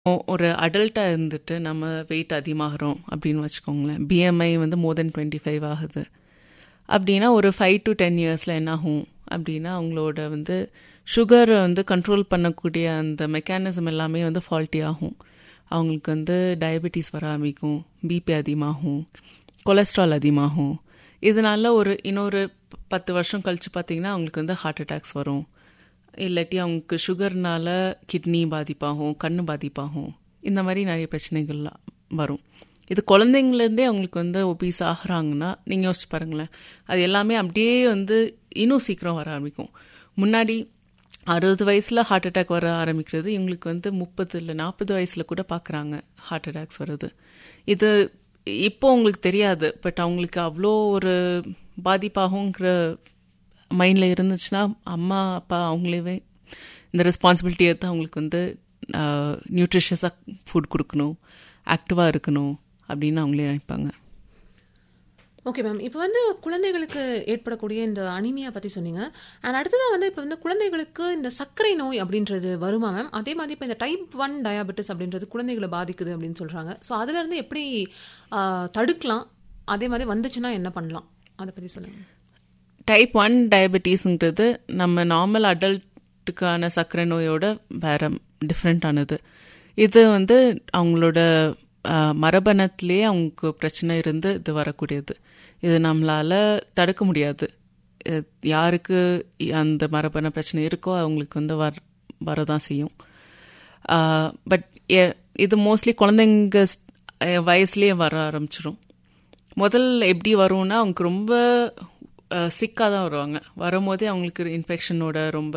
ஒ- ஒரு அடல்ட்டாக இருந்துட்டு நம்ம வெயிட் அதிகமாகிறோம் அப்படின்னு வச்சுக்கோங்களேன் பிஎம்ஐ வந்து மோர் தென் டுவெண்ட்டி ஃபைவ் ஆகுது அப்படின்னா ஒரு ஃபைவ் டு டென் இயர்ஸில் என்ன ஆகும் அப்படின்னா அவங்களோட வந்து சுகரை வந்து கண்ட்ரோல் பண்ணக்கூடிய அந்த மெக்கானிசம் எல்லாமே வந்து ஃபால்ட்டி ஆகும் அவங்களுக்கு வந்து டயபெட்டிஸ் வர ஆரம்பிக்கும் பிபி அதிகமாகும் கொலஸ்ட்ரால் அதிகமாகும் இதனால ஒரு இன்னொரு ப- பத்து வருஷம் கழிச்சு பார்த்தீங்கன்னா அவங்களுக்கு வந்து ஹார்ட் அட்டாக்ஸ் வரும் இல்லாட்டி அவங்களுக்கு சுகர்னால கிட்னி பாதிப்பாகும் கண்ணு பாதிப்பாகும் இந்த மாதிரி நிறைய பிரச்சனைகள்லாம் வரும் இது குழந்தைங்கலேருந்தே அவங்களுக்கு வந்து ஒபீஸ் ஆகுறாங்கன்னா நீங்கள் யோசிச்சு பாருங்களேன் அது எல்லாமே அப்படியே வந்து இன்னும் சீக்கிரம் வர ஆரம்பிக்கும் முன்னாடி அறுபது வயசில் ஹார்ட் அட்டாக் வர ஆரம்பிக்கிறது இவங்களுக்கு வந்து முப்பது இல்லை நாற்பது வயசில் கூட பார்க்குறாங்க ஹார்ட் அட்டாக்ஸ் வருது இது இப்போ உங்களுக்கு தெரியாது பட் அவங்களுக்கு அவ்வளோ ஒரு பாதிப்பாகுங்கிற மைண்டில் இருந்துச்சுன்னா அம்மா அப்பா அவங்களே இந்த ரெஸ்பான்சிபிலிட்டி எடுத்து அவங்களுக்கு வந்து நியூட்ரிஷியஸாக ஃபுட் கொடுக்கணும் ஆக்டிவாக இருக்கணும் அப்படின்னு அவங்களே நினைப்பாங்க ஓகே மேம் இப்போ வந்து குழந்தைகளுக்கு ஏற்படக்கூடிய இந்த அனிமியா பற்றி சொன்னீங்க அண்ட் அடுத்ததாக வந்து இப்போ வந்து குழந்தைகளுக்கு இந்த சர்க்கரை நோய் அப்படின்றது வருமா மேம் அதே மாதிரி இப்போ இந்த டைப் ஒன் டயாபெட்டிஸ் அப்படின்றது குழந்தைகளை பாதிக்குது அப்படின்னு சொல்கிறாங்க ஸோ அதுலேருந்து எப்படி ஆஹ், தடுக்கலாம் அதே மாதிரி வந்துச்சுன்னா என்ன பண்ணலாம் அதை பற்றி சொல்லுங்கள் டைப் ஒன் டயபெட்டிஸ்ங்கிறது நம்ம நார்மல் அடல்ட்டுக்கான சர்க்கரை நோயோட வேற டிஃப்ரெண்ட்டானது இது வந்து அவங்களோட ஆஹ், மரபணத்திலேயே அவங்களுக்கு பிரச்சனை இருந்து இது வரக்கூடியது இது நம்மளால தடுக்க முடியாது இது யாருக்கு அந்த மரபணு பிரச்சனை இருக்கோ அவங்களுக்கு வந்து வர் வரதான் செய்யும் பட் இது மோஸ்ட்லி குழந்தைங்க ஸ்- அஹ், வயசுலயே வர ஆரம்பிச்சிடும் முதல்ல எப்படி வரும்னா அவங்க ரொம்ப சிக்காக தான் வருவாங்க வரும்போதே அவங்களுக்கு இன்ஃபெக்ஷனோட ரொம்ப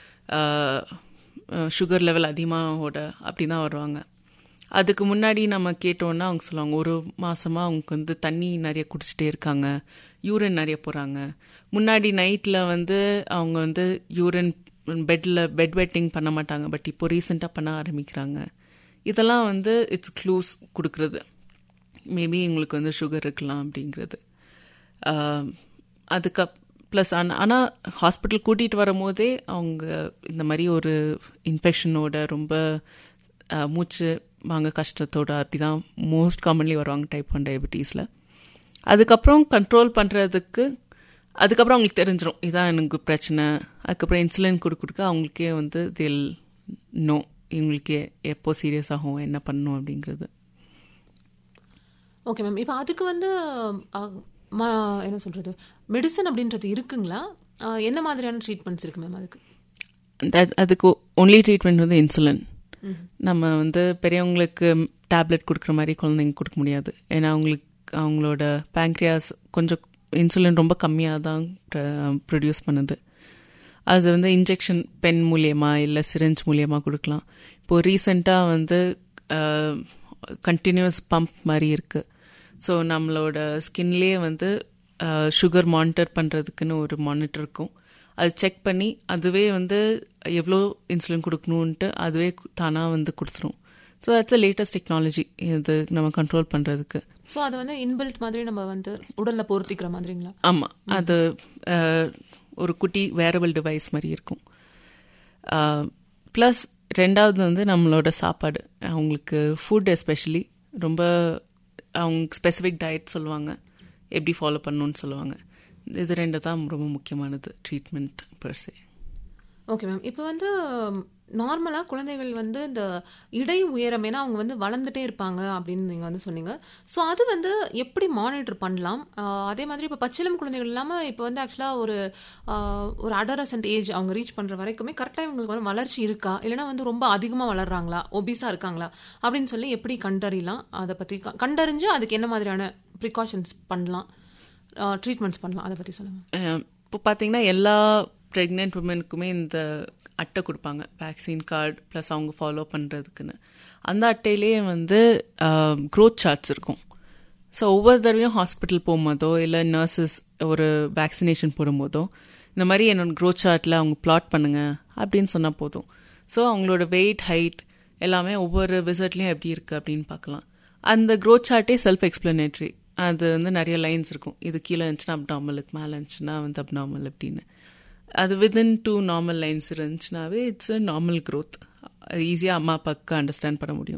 சுகர் லெவல் அதிகமாகோட அப்படி தான் வருவாங்க அதுக்கு முன்னாடி நம்ம கேட்டோன்னா அவங்க சொல்லுவாங்க ஒரு மாசமா அவங்க வந்து தண்ணி நிறைய குடிச்சிட்டே இருக்காங்க யூரின் நிறைய போகிறாங்க முன்னாடி நைட்டில் வந்து அவங்க வந்து யூரின் பெட்டில் பெட் வெட்டிங் பண்ண மாட்டாங்க பட் இப்போ ரீசெண்டாக பண்ண ஆரம்பிக்கிறாங்க இதெல்லாம் வந்து இட்ஸ் க்ளூஸ் கொடுக்குறது மேபி உங்களுக்கு வந்து சுகர் இருக்கலாம் அப்படிங்கிறது ஆஹ், அதுக்கு ப்ளஸ் ஆனால் ஆனால் ஹாஸ்பிட்டல் கூட்டிகிட்டு வரும்போதே அவங்க இந்த மாதிரி ஒரு இன்ஃபெக்ஷனோட ரொம்ப ஆஹ், மூச்சு வாங்க கஷ்டத்தோட அப்படிதான் மோஸ்ட் காமன்லி வருவாங்க டைப் ஒன் டயபெட்டிஸில் அதுக்கப்புறம் கண்ட்ரோல் பண்ணுறதுக்கு அதுக்கப்புறம் அவங்களுக்கு தெரிஞ்சிடும் இதான் எனக்கு பிரச்சனை அதுக்கப்புறம் இன்சுலின் கொடுக்க கொடுக்க அவங்களுக்கே வந்து தில் நோ இவங்களுக்கு எப்போ சீரியஸ் ஆகும் என்ன பண்ணணும் அப்படிங்கிறது ஓகே மேம் இப்போ அதுக்கு வந்து அஹ், ம- என்ன சொல்கிறது மெடிசன் அப்படின்றது இருக்குங்களா அஹ், என்ன மாதிரியான ட்ரீட்மெண்ட்ஸ் இருக்கு மேம் அதுக்கு that- அதுக்கு ஒன்லி ட்ரீட்மெண்ட் வந்து இன்சுலின் நம்ம வந்து பெரியவங்களுக்கு டேப்லெட் கொடுக்குற மாதிரி குழந்தைங்க கொடுக்க முடியாது ஏன்னா அவங்களுக்கு அவங்களோட பேங்க்ரியாஸ் கொஞ்சம் இன்சுலின் ரொம்ப கம்மியாக தான் ப்ரொடியூஸ் பண்ணுது அது வந்து இன்ஜெக்ஷன் பென் மூலியமா இல்லை சிரிஞ்ச் மூலியமா கொடுக்கலாம் இப்போ ரீசெண்டாக வந்து கண்டினியூஸ் பம்ப் மாதிரி இருக்குது ஸோ நம்மளோட ஸ்கின்லேயே வந்து சுகர் மானிட்டர் பண்ணுறதுக்குன்னு ஒரு மானிட்டர் இருக்கும் அது செக் பண்ணி அதுவே வந்து எவ்வளோ இன்சுலின் கொடுக்கணுன்ட்டு அதுவே தானாக வந்து கொடுத்துரும் so that's a latest technology இது நம்ம கண்ட்ரோல் பண்ணுறதுக்கு ஸோ அது வந்து இன்பில்ட் மாதிரி நம்ம வந்து உடல்ல பொருத்திக்கிற மாதிரிங்களா ஆமாம் அது அஹ், ஒரு குட்டி வேரபிள் டிவைஸ் மாதிரி இருக்கும் ப்ளஸ் ரெண்டாவது வந்து நம்மளோட சாப்பாடு அவங்களுக்கு ஃபுட் எஸ்பெஷலி ரொம்ப அவங்க ஸ்பெசிஃபிக் டயட் சொல்லுவாங்க எப்படி ஃபாலோ பண்ணணும்னு சொல்லுவாங்க இது ரெண்டு தான் ரொம்ப முக்கியமானது ட்ரீட்மெண்ட் பர்சே ஓகே மேம் இப்போ வந்து நார்மலாக குழந்தைகள் வந்து இந்த இடை உயரம் ஏன்னா அவங்க வந்து வளர்ந்துட்டே இருப்பாங்க அப்படின்னு நீங்கள் வந்து சொன்னீங்க ஸோ அது வந்து எப்படி மானிட்டர் பண்ணலாம் ஆஹ் அதே மாதிரி இப்போ பச்சிலம் குழந்தைகள் இல்லாமல் இப்போ வந்து ஆக்சுவலாக ஒரு ஆஹ் ஒரு அடரசன்ட் ஏஜ் அவங்க ரீச் பண்ணுற வரைக்குமே கரெக்டாக இவங்களுக்கு வந்து வளர்ச்சி இருக்கா இல்லைன்னா வந்து ரொம்ப அதிகமாக வளர்றாங்களா ஒபிஸாக இருக்காங்களா அப்படின்னு சொல்லி எப்படி கண்டறியலாம் அதை பற்றி கண்டறிஞ்சு அதுக்கு என்ன மாதிரியான ப்ரிகாஷன்ஸ் பண்ணலாம் ட்ரீட்மெண்ட்ஸ் பண்ணலாம் அதை பற்றி சொல்லுங்கள் இப்போ பார்த்தீங்கன்னா எல்லா ப்ரெக்னென்ட் உமனுக்குமே இந்த அட்டை கொடுப்பாங்க வேக்சின் கார்டு ப்ளஸ் அவங்க ஃபாலோ பண்ணுறதுக்குன்னு அந்த அட்டையிலேயே வந்து க்ரோத் சார்ட்ஸ் இருக்கும் ஸோ ஒவ்வொரு தடவையும் ஹாஸ்பிட்டல் போகும்போதோ இல்லை நர்சஸ் ஒரு வேக்சினேஷன் போடும்போதோ இந்த மாதிரி என்னோட க்ரோத் சார்ட்டில் அவங்க பிளாட் பண்ணுங்க அப்படின்னு சொன்னால் போதும் ஸோ அவங்களோட வெயிட் ஹைட் எல்லாமே ஒவ்வொரு விசிட்லேயும் எப்படி இருக்குது அப்படின்னு பார்க்கலாம் அந்த க்ரோத் சார்ட்டே செல்ஃப் எக்ஸ்பிளனேட்ரி அது வந்து நிறைய லைன்ஸ் இருக்கும் இது கீழே இருந்துச்சுன்னா அப்டாமலுக்கு மேலே இருந்துச்சுன்னா வந்து அப்டாமல் அப்படின்னு அது வித்தின் டூ நார்மல் லைன்ஸ் இருந்துச்சுனாவே இட்ஸ் அ நார்மல் க்ரோத் ஈஸியாக அம்மா அப்பாவுக்கு அண்டர்ஸ்டாண்ட் பண்ண முடியும்